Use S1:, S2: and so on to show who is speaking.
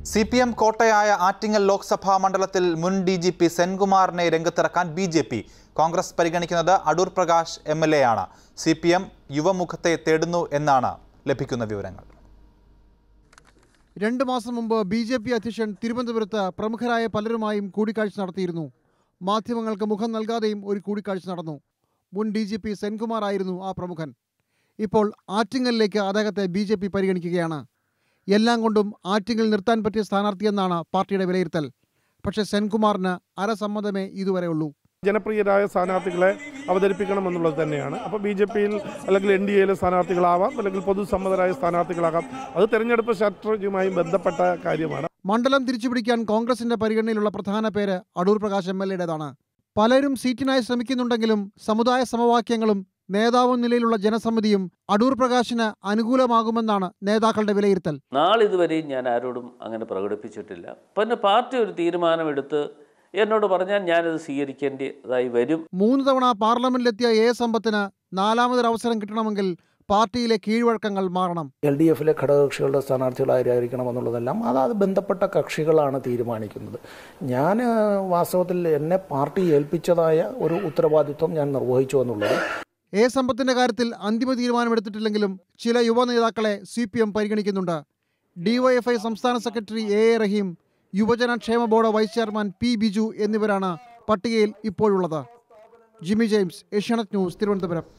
S1: C P M കോട്ടയായ ആറ്റിങ്ങൽ ലോക്സഭാ മണ്ഡലത്തിൽ മുൻ ഡി ജി പി സെൻകുമാറിനെ രംഗത്തിറക്കാൻ ബി ജെ പി കോൺഗ്രസ് പരിഗണിക്കുന്നത് Adoor Prakash M L A ആണ് സി പി എം യുവമുഖത്തെ തേടുന്നു എന്നാണ് ലഭിക്കുന്ന വിവരങ്ങൾ
S2: രണ്ട് മാസം മുമ്പ് ബി ജെ പി അധ്യക്ഷൻ തിരുവനന്തപുരത്ത് പ്രമുഖരായ പലരുമായും കൂടിക്കാഴ്ച നടത്തിയിരുന്നു മാധ്യമങ്ങൾക്ക് മുഖം നൽകാതെയും ഒരു കൂടിക്കാഴ്ച നടന്നു മുൻ ഡി ജി പി സെൻകുമാർ ആയിരുന്നു ആ പ്രമുഖൻ ഇപ്പോൾ ആറ്റിങ്ങലിലേക്ക് അദ്ദേഹത്തെ ബി ജെ പി പരിഗണിക്കുകയാണ് എല്ലാം കൊണ്ടും ആറ്റിങ്ങൽ നിർത്താൻ പറ്റിയ സ്ഥാനാർത്ഥിയെന്നാണ് പാർട്ടിയുടെ വിലയിരുത്തൽ പക്ഷേ സെൻകുമാറിന് അരസമ്മതമേ ഇതുവരെ ഉള്ളൂ
S3: ജനപ്രിയരായ സ്ഥാനാർത്ഥികളെ അവതരിപ്പിക്കണമെന്നുള്ളത് തന്നെയാണ് അപ്പോൾ ബി ജെ പിയിൽ അല്ലെങ്കിൽ എൻ ഡി എയിലെ സ്ഥാനാർത്ഥികളാവാം അല്ലെങ്കിൽ പൊതുസമ്മതരായ സ്ഥാനാർത്ഥികളാകാം അത് തെരഞ്ഞെടുപ്പ് സ്ട്രാറ്റജിയുമായി ബന്ധപ്പെട്ട കാര്യമാണ്
S2: മണ്ഡലം തിരിച്ചുപിടിക്കാൻ കോൺഗ്രസിന്റെ പരിഗണനയിലുള്ള പ്രധാന പേര് അടൂർ പ്രകാശ് എം എൽ എയുടേതാണ് പലരും സീറ്റിനായി ശ്രമിക്കുന്നുണ്ടെങ്കിലും സമുദായ സമവാക്യങ്ങളും നേതാവ് നിലയിലുള്ള ജനസമിതിയും അടൂർ പ്രകാശിന് അനുകൂലമാകുമെന്നാണ് നേതാക്കളുടെ വിലയിരുത്തൽ
S4: നാളിതുവരെയും ഞാൻ ആരോടും അങ്ങനെ പ്രകടിപ്പിച്ചിട്ടില്ല പിന്നെ പാർട്ടി ഒരു തീരുമാനമെടുത്ത് എന്നോട് പറഞ്ഞാൽ ഞാനത് സ്വീകരിക്കേണ്ടതായി വരും
S2: മൂന്ന് തവണ പാർലമെന്റിലെത്തിയ എ സമ്പത്തിന് നാലാമതൊരു അവസരം കിട്ടണമെങ്കിൽ പാർട്ടിയിലെ കീഴ്വഴക്കങ്ങൾ മാറണം
S5: എൽ ഡി എഫിലെ ഘടകകക്ഷികളുടെ സ്ഥാനാർത്ഥികളായിരിക്കണം എന്നുള്ളതെല്ലാം അതാത് ബന്ധപ്പെട്ട കക്ഷികളാണ് തീരുമാനിക്കുന്നത് ഞാൻ ആ, വാസ്തവത്തിൽ എന്നെ പാർട്ടി ഏൽപ്പിച്ചതായ ഒരു ഉത്തരവാദിത്വം ഞാൻ നിർവഹിച്ചു എന്നുള്ളത്
S2: എ സമ്പത്തിന്റെ കാര്യത്തിൽ അന്തിമ തീരുമാനമെടുത്തിട്ടില്ലെങ്കിലും ചില യുവ നേതാക്കളെ സി പി എം പരിഗണിക്കുന്നുണ്ട് ഡിവൈഎഫ്ഐ സംസ്ഥാന സെക്രട്ടറി എ എ റഹീം യുവജന ക്ഷേമ board vice chairman P Biju എന്നിവരാണ് പട്ടികയിൽ ഇപ്പോഴുള്ളത് Jimmy James Asianet news Thiruvananthapuram